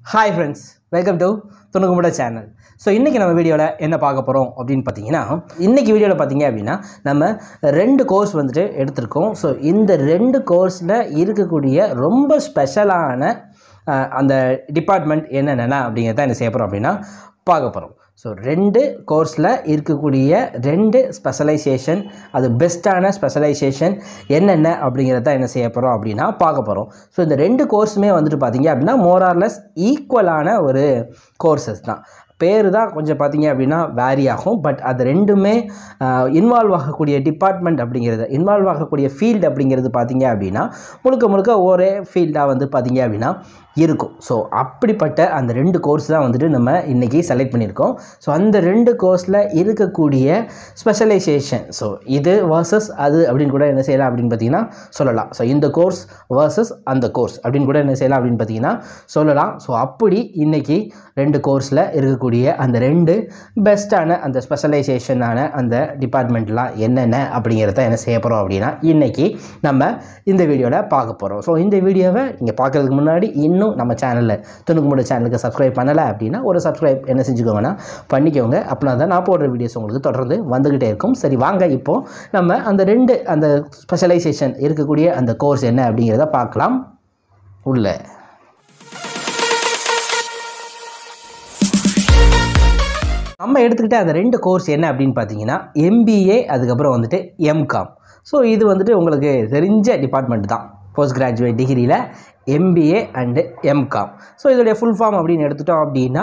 hi friends welcome to Thunukkumuda channel so இன்றைக்கி நம்ம வீடியோவில் என்ன பார்க்க போகிறோம் அப்படின்னு பார்த்தீங்கன்னா இன்றைக்கி வீடியோவில் பார்த்தீங்க அப்படின்னா நம்ம ரெண்டு கோர்ஸ் வந்துட்டு எடுத்திருக்கோம் ஸோ இந்த ரெண்டு கோர்ஸில் இருக்கக்கூடிய ரொம்ப ஸ்பெஷலான அஹ், அந்த டிபார்ட்மெண்ட் என்னென்ன அப்படிங்கிறத என்ன செய்ய போகிறோம் அப்படின்னா பார்க்க போகிறோம் ஸோ ரெண்டு கோர்ஸில் இருக்கக்கூடிய ரெண்டு ஸ்பெஷலைசேஷன் அது பெஸ்ட்டான ஸ்பெஷலைசேஷன் என்னென்ன அப்படிங்கிறத என்ன செய்ய போகிறோம் அப்படின்னா பார்க்க போகிறோம் ஸோ இந்த ரெண்டு கோர்ஸுமே வந்துட்டு பார்த்தீங்க அப்படின்னா மோரார்லெஸ் ஈக்குவலான ஒரு கோர்சஸ் தான் பேர் தான் கொஞ்சம் பார்த்தீங்க அப்படின்னா வேரி ஆகும் பட் அது ரெண்டுமே இன்வால்வ் ஆகக்கூடிய டிபார்ட்மெண்ட் அப்படிங்கிறது இன்வால்வ் ஆகக்கூடிய ஃபீல்டு அப்படிங்கிறது பார்த்தீங்க அப்படின்னா முழுக்க முழுக்க ஒரே ஃபீல்டாக வந்து பார்த்தீங்க அப்படின்னா இருக்கும் ஸோ அப்படிப்பட்ட அந்த ரெண்டு கோர்ஸ் தான் வந்துட்டு நம்ம இன்றைக்கி செலக்ட் பண்ணியிருக்கோம் ஸோ அந்த ரெண்டு கோர்ஸில் இருக்கக்கூடிய ஸ்பெஷலைசேஷன் ஸோ இது வர்சஸ் அது அப்படின்னு கூட என்ன செய்யலாம் அப்படின்னு பார்த்தீங்கன்னா சொல்லலாம் ஸோ இந்த கோர்ஸ் வர்சஸ் அந்த கோர்ஸ் அப்படின்னு கூட என்ன செய்யலாம் அப்படின்னு பார்த்தீங்கன்னா சொல்லலாம் ஸோ அப்படி இன்றைக்கி ரெண்டு கோர்ஸில் இருக்கக்கூடிய அந்த ரெண்டு பெஸ்ட்டான அந்த ஸ்பெஷலைசேஷனான அந்த டிபார்ட்மெண்ட்லாம் என்னென்ன அப்படிங்கிறத என்ன செய்ய போகிறோம் அப்படின்னா இன்றைக்கி நம்ம இந்த வீடியோவில் பார்க்க போகிறோம் ஸோ இந்த வீடியோவை நீங்கள் பார்க்கறதுக்கு முன்னாடி இன்னும் நம்ம சேனலில் துணுக்குமுட சேனலுக்கு சப்ஸ்கிரைப் பண்ணலை அப்படின்னா ஒரு சப்ஸ்கிரைப் என்ன செஞ்சுக்கோங்கன்னா பண்ணிக்கோங்க அப்படின்னா தான் நான் போடுற வீடியோஸ் உங்களுக்கு தொடர்ந்து வந்துக்கிட்டே இருக்கும் சரி வாங்க இப்போது நம்ம அந்த ரெண்டு அந்த ஸ்பெஷலைசேஷன் இருக்கக்கூடிய அந்த கோர்ஸ் என்ன அப்படிங்கிறத பார்க்கலாம் உள்ள நம்ம எடுத்துக்கிட்ட அந்த ரெண்டு கோர்ஸ் என்ன அப்படின்னு பார்த்தீங்கன்னா எம்பிஏ அதுக்கப்புறம் வந்துட்டு எம்காம் ஸோ இது வந்துட்டு உங்களுக்கு தெரிஞ்ச டிபார்ட்மெண்ட் தான் போஸ்ட் கிராஜுவேட் டிகிரியில் எம்பிஏ அண்டு எம்காம் ஸோ இதோடைய ஃபுல் ஃபார்ம் அப்படின்னு எடுத்துட்டோம் அப்படின்னா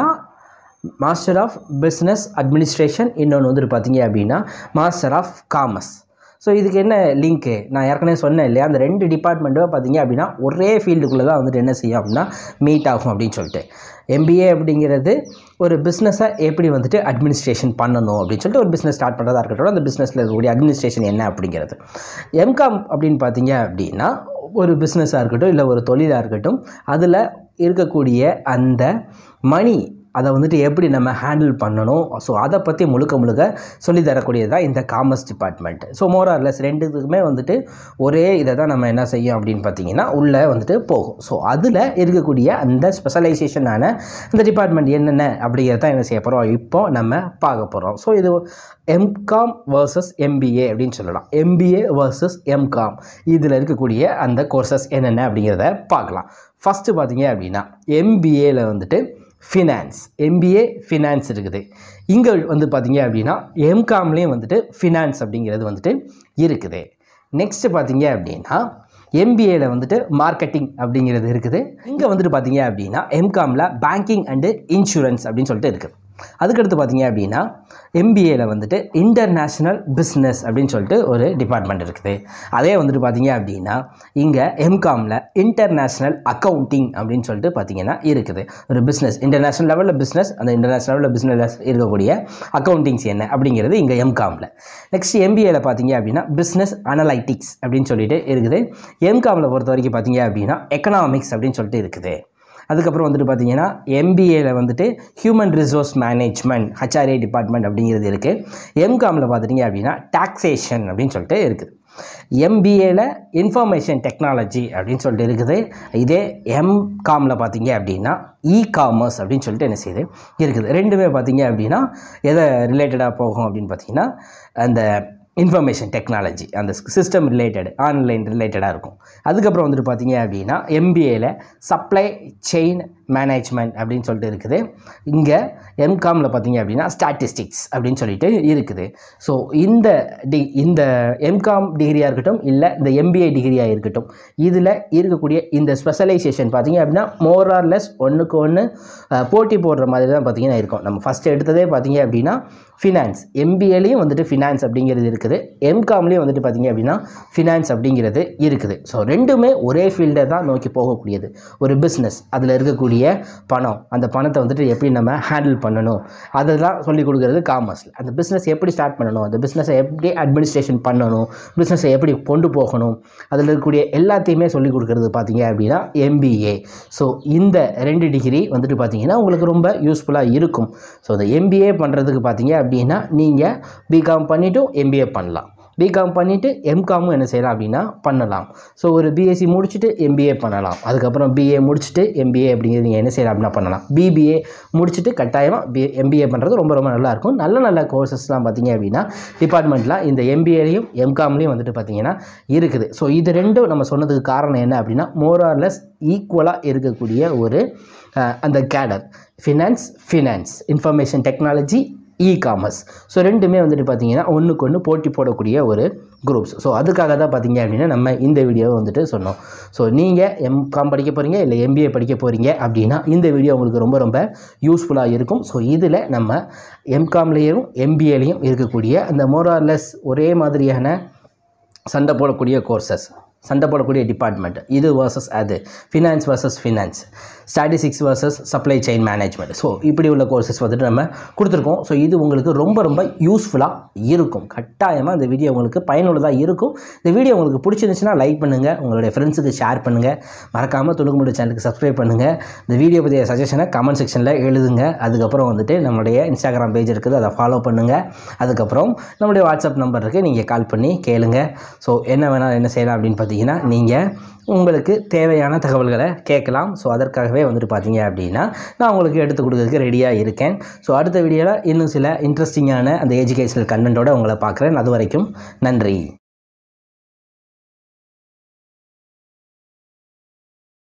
மாஸ்டர் ஆஃப் பிஸ்னஸ் அட்மினிஸ்ட்ரேஷன் இன்னொன்று வந்துட்டு பார்த்தீங்க அப்படின்னா மாஸ்டர் ஆஃப் காமர்ஸ் ஸோ இதுக்கு என்ன லிங்க்கு நான் ஏற்கனவே சொன்னேன் இல்லையா அந்த ரெண்டு டிபார்ட்மெண்ட்டும் பார்த்தீங்க அப்படின்னா ஒரே ஃபீல்டுக்குள்ளே தான் வந்துட்டு என்ன செய்யும் அப்படின்னா மீட் ஆகும் அப்படின்னு சொல்லிட்டு எம்பிஏ அப்படிங்கிறது ஒரு பிஸ்னஸை எப்படி வந்துட்டு அட்மினிஸ்ட்ரேஷன் பண்ணணும் அப்படின்னு சொல்லிட்டு ஒரு பிஸ்னஸ் ஸ்டார்ட் பண்ணுறதா இருக்கட்டும் அந்த பிஸ்னஸில் இருக்கக்கூடிய அட்மினிஸ்ட்ரேஷன் என்ன அப்படிங்கிறது எம்காம் அப்படின்னு பார்த்தீங்க அப்படின்னா ஒரு பிஸ்னஸாக இருக்கட்டும் இல்லை ஒரு தொழிலாக இருக்கட்டும் அதில் இருக்கக்கூடிய அந்த மணி அதை வந்துட்டு எப்படி நம்ம ஹேண்டில் பண்ணணும் ஸோ அதை பற்றி முழுக்க முழுக்க சொல்லித் தரக்கூடியது தான் இந்த காமர்ஸ் டிபார்ட்மெண்ட் ஸோ மோரார்லெஸ் ரெண்டுத்துக்குமே வந்துட்டு ஒரே இதை தான் நம்ம என்ன செய்யும் அப்படின்னு பார்த்தீங்கன்னா உள்ளே வந்துட்டு போகும் ஸோ அதில் இருக்கக்கூடிய அந்த ஸ்பெஷலைசேஷனான அந்த டிபார்ட்மெண்ட் என்னென்ன அப்படிங்கிறத என்ன செய்ய போகிறோம் இப்போ நம்ம பார்க்க போகிறோம் ஸோ இது எம்காம் வர்சஸ் எம்பிஏ அப்படின்னு சொல்லலாம் எம்பிஏ வர்சஸ் எம்காம் இதில் இருக்கக்கூடிய அந்த கோர்சஸ் என்னென்ன அப்படிங்கிறத பார்க்கலாம் ஃபஸ்ட்டு பார்த்தீங்க அப்படின்னா எம்பிஏல வந்துட்டு ஃபினான்ஸ் எம்பிஏ ஃபினான்ஸ் இருக்குது இங்கே வந்து பார்த்தீங்க அப்படின்னா எம்காம்லேயும் வந்துட்டு ஃபினான்ஸ் அப்படிங்கிறது வந்துட்டு இருக்குது நெக்ஸ்ட்டு பார்த்தீங்க அப்படின்னா எம்பிஏல வந்துட்டு மார்க்கெட்டிங் அப்படிங்கிறது இருக்குது இங்கே வந்துட்டு பார்த்தீங்க அப்படின்னா எம்காமில் பேங்கிங் அண்டு இன்சூரன்ஸ் அப்படின்னு சொல்லிட்டு இருக்குது அதுக்கடுத்து பார்த்தீங்க அப்படின்னா எம்பிஏல வந்துட்டு இன்டர்நேஷ்னல் பிஸ்னஸ் அப்படின்னு சொல்லிட்டு ஒரு டிபார்ட்மெண்ட் இருக்குது அதே வந்துட்டு பார்த்தீங்க அப்படின்னா இங்கே எம்காமில் இன்டர்நேஷ்னல் அக்கௌண்டிங் அப்படின்னு சொல்லிட்டு பார்த்தீங்கன்னா இருக்குது ஒரு பிஸ்னஸ் இன்டர்நேஷ்னல் லெவலில் பிஸ்னஸ் அந்த இன்டர்நேஷ்னல் லெவலில் பிஸ்னஸ் இருக்கக்கூடிய அக்கௌண்டிங்ஸ் என்ன அப்படிங்கிறது இங்கே எம்காமில் நெக்ஸ்ட் எம்பிஏல பார்த்தீங்க அப்படின்னா பிஸ்னஸ் அனலைட்டிக்ஸ் அப்படின்னு சொல்லிட்டு இருக்குது எம்காமில் பொறுத்த வரைக்கும் பார்த்தீங்க அப்படின்னா எக்கனாமிக்ஸ் அப்படின்னு சொல்லிட்டு இருக்குது அதுக்கப்புறம் வந்துட்டு பார்த்தீங்கன்னா எம்பிஏல வந்துட்டு human resource management HRA department அப்படிங்கிறது இருக்குது எம்காமில் பார்த்துட்டிங்க அப்படின்னா டாக்ஸேஷன் அப்படின்னு சொல்லிட்டு இருக்குது எம்பிஏல இன்ஃபர்மேஷன் டெக்னாலஜி அப்படின்னு சொல்லிட்டு இருக்குது இதே எம்காமில் பார்த்தீங்க அப்படின்னா இ காமர்ஸ் அப்படின்னு சொல்லிட்டு என்ன செய்யுது இருக்குது ரெண்டுமே பார்த்தீங்க அப்படின்னா எதை ரிலேட்டடாக போகும் அப்படின்னு பார்த்தீங்கன்னா அந்த இன்ஃபர்மேஷன் டெக்னாலஜி அந்த சிஸ்டம் ரிலேட்டட் ஆன்லைன் ரிலேட்டடாக இருக்கும் அதுக்கப்புறம் வந்துட்டு பார்த்தீங்க அப்படின்னா எம்பிஏல சப்ளை செயின் மேனேஜ்மெண்ட் அப்படின்னு சொல்லிட்டு இருக்குது இங்கே எம்காமில் பார்த்தீங்க அப்படின்னா ஸ்டாட்டிஸ்டிக்ஸ் அப்படின்னு சொல்லிட்டு இருக்குது ஸோ இந்த டி இந்த எம்காம் டிகிரியாக இருக்கட்டும் இல்லை இந்த எம்பிஏ டிகிரியாக இருக்கட்டும் இதில் இருக்கக்கூடிய இந்த ஸ்பெஷலைசேஷன் பார்த்தீங்க அப்படின்னா மோர் ஆர் லெஸ் ஒன்றுக்கு ஒன்று போட்டி போடுற மாதிரி தான் பார்த்தீங்கன்னா இருக்கும் நம்ம ஃபஸ்ட்டு எடுத்ததே பார்த்தீங்க அப்படின்னா ஃபினான்ஸ் எம்பிஏலையும் வந்துட்டு ஃபினான்ஸ் அப்படிங்கிறது இருக்குது எம்காம்லேயும் வந்துட்டு பார்த்தீங்க அப்படின்னா ஃபினான்ஸ் அப்படிங்கிறது இருக்குது ஸோ ரெண்டுமே ஒரே ஃபீல்டை தான் நோக்கி போகக்கூடியது ஒரு பிஸ்னஸ் அதில் இருக்கக்கூடிய பணம் அந்த பணத்தை வந்துட்டு எப்படி நம்ம ஹேண்டில் பண்ணணும் அதெல்லாம் சொல்லிக் கொடுக்குறது காமர்ஸில் அந்த பிஸ்னஸ் எப்படி ஸ்டார்ட் பண்ணணும் அந்த பிஸ்னஸை எப்படி அட்மினிஸ்ட்ரேஷன் பண்ணணும் பிஸ்னஸை எப்படி கொண்டு போகணும் அதில் இருக்கக்கூடிய எல்லாத்தையுமே சொல்லிக் கொடுக்குறது பார்த்தீங்க அப்படின்னா எம்பிஏ ஸோ இந்த ரெண்டு டிகிரி வந்துட்டு பார்த்தீங்கன்னா உங்களுக்கு ரொம்ப யூஸ்ஃபுல்லாக இருக்கும் ஸோ இந்த எம்பிஏ பண்ணுறதுக்கு பார்த்தீங்க அப்படின்னா நீங்கள் பிகாம் பண்ணிவிட்டும் எம்பிஏ பண்ணலாம் பிகாம் பண்ணிவிட்டு எம்காமும் என்ன செய்யலாம் அப்படின்னா பண்ணலாம் ஸோ ஒரு பிஎஸ்சி முடிச்சுட்டு எம்பிஏ பண்ணலாம் அதுக்கப்புறம் பிஏ முடிச்சுட்டு எம்பிஏ அப்படிங்கிறது நீங்கள் என்ன செய்யலாம் அப்படின்னா பண்ணலாம் பிபிஏ முடிச்சுட்டு கட்டாயமாக பி எம்பிஏ பண்ணுறது ரொம்ப ரொம்ப நல்லாயிருக்கும் நல்ல நல்ல கோர்சஸ்லாம் பார்த்தீங்க அப்படின்னா டிபார்ட்மெண்ட்டில் இந்த எம்பிஏலையும் எம்காம்லேயும் வந்துட்டு பார்த்தீங்கன்னா இருக்குது ஸோ இது ரெண்டும் நம்ம சொன்னதுக்கு காரணம் என்ன அப்படின்னா மோரார்லெஸ் ஈக்குவலாக இருக்கக்கூடிய ஒரு அஹ், அந்த cadre finance finance information technology e commerce so ரெண்டுமே வந்துட்டு பார்த்தீங்கன்னா ஒன்றுக்கு ஒன்று போட்டி போடக்கூடிய ஒரு குரூப்ஸ் ஸோ அதுக்காக தான் பார்த்தீங்க அப்படின்னா நம்ம இந்த வீடியோவை வந்துட்டு சொன்னோம் ஸோ நீங்கள் எம்காம் படிக்க போகிறீங்க இல்லை எம்பிஏ படிக்க போகிறீங்க அப்படின்னா இந்த வீடியோ உங்களுக்கு ரொம்ப ரொம்ப யூஸ்ஃபுல்லாக இருக்கும் ஸோ இதில் நம்ம எம்காம்லேயும் எம்பிஏலையும் இருக்கக்கூடிய அந்த மோரார்லெஸ் ஒரே மாதிரியான சண்டை போடக்கூடிய கோர்சஸ் சண்டை போடக்கூடிய டிபார்ட்மெண்ட் இது வர்சஸ் அது finance versus finance statistics versus supply chain management so இப்படி உள்ள கோர்சஸ் வந்துட்டு நம்ம கொடுத்துருக்கோம் ஸோ இது உங்களுக்கு ரொம்ப ரொம்ப யூஸ்ஃபுல்லாக இருக்கும் கட்டாயமாக இந்த வீடியோ உங்களுக்கு பயனுள்ளதாக இருக்கும் இந்த வீடியோ உங்களுக்கு பிடிச்சிருந்துச்சுன்னா லைக் பண்ணுங்கள் உங்களுடைய ஃப்ரெண்ட்ஸுக்கு ஷேர் பண்ணுங்கள் மறக்காமல் துணுக்குமுடி சேனலுக்கு சப்ஸ்கிரைப் பண்ணுங்கள் இந்த வீடியோ பற்றிய சஜஷனை கமெண்ட் செக்ஷனில் எழுதுங்க அதுக்கப்புறம் வந்துட்டு நம்மளுடைய இன்ஸ்டாகிராம் பேஜ் இருக்குது அதை ஃபாலோ பண்ணுங்கள் அதுக்கப்புறம் நம்மளுடைய வாட்ஸ்அப் நம்பர் இருக்குது நீங்கள் கால் பண்ணி கேளுங்க ஸோ என்ன வேணால் என்ன செய்யலாம் அப்படின்னு பார்த்தீங்கன்னா நீங்கள் உங்களுக்கு தேவையான தகவல்களை கேட்கலாம் ஸோ அதற்காகவே வந்துட்டு பார்த்தீங்க அப்படின்னா நான் உங்களுக்கு எடுத்து கொடுக்கறதுக்கு ரெடியாக இருக்கேன் ஸோ அடுத்த வீடியோவில் இன்னும் சில இன்ட்ரெஸ்டிங்கான அந்த எஜுகேஷனல் கண்டென்ட்டோட உங்களை பார்க்குறேன் அது வரைக்கும் நன்றி